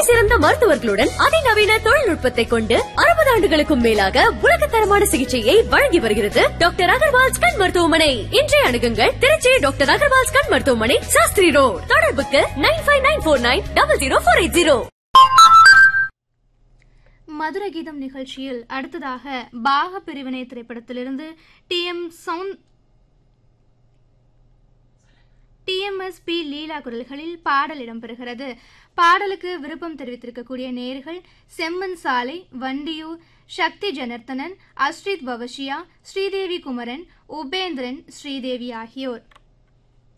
சிறந்த மருத்துவர்களுடன் அதிநவீன தொழில்நுட்பத்தை கொண்டு அறுபது ஆண்டுகளுக்கும் மேலாக உலகத்தரமான சிகிச்சையை வழங்கி வருகிறது டாக்டர் அகர்வால்ஸ் கண் மருத்துவமனை இன்றைய அணுகுங்கள் திருச்சி டாக்டர் அகர்வால்ஸ் கண் மருத்துவமனை சாஸ்திரி ரோட் தொடர்புக்கு nine five nine four nine double zero four eight zero மதுர கீதம் நிகழ்ச்சியில் அடுத்ததாக பாக பிரிவினை திரைப்படத்திலிருந்து டி எம் சவுண்ட் டிஎம்எஸ் பி லீலா குரல்களில் பாடல் இடம்பெறுகிறது பாடலுக்கு விருப்பம் தெரிவித்திருக்கக்கூடிய நேர்கள் செம்மன் சாலை வண்டியூர் சக்தி ஜனர்த்தனன் அஸ்ரித் பவஷியா ஸ்ரீதேவி குமரன் உபேந்திரன் ஸ்ரீதேவி ஆகியோர்